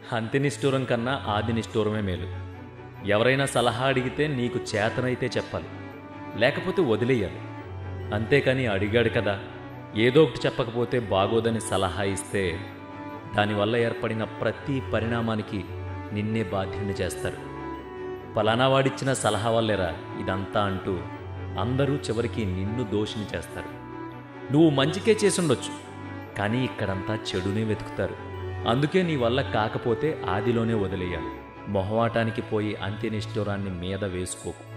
అంత్యనిష్ఠూరం కన్నా ఆది నిష్ఠూరమే మేలు ఎవరైనా సలహా అడిగితే నీకు చేతనైతే చెప్పాలి లేకపోతే వదిలేయాలి అంతేకాని అడిగాడు కదా ఏదో ఒకటి చెప్పకపోతే బాగోదని సలహా ఇస్తే దానివల్ల ఏర్పడిన ప్రతి పరిణామానికి నిన్నే బాధ్యుణ్ణి చేస్తారు ఫలానా వాడిచ్చిన సలహా వల్లేరా ఇదంతా అంటూ అందరూ చివరికి నిన్ను దోషిని చేస్తారు నువ్వు మంచికే చేసుండొచ్చు కానీ ఇక్కడంతా చెడునే వెతుకుతారు అందుకే నీ వల్ల కాకపోతే ఆదిలోనే వదిలేయాలి మొహవాటానికి పోయి అంత్యనిష్ఠురాన్ని మీద వేసుకోకు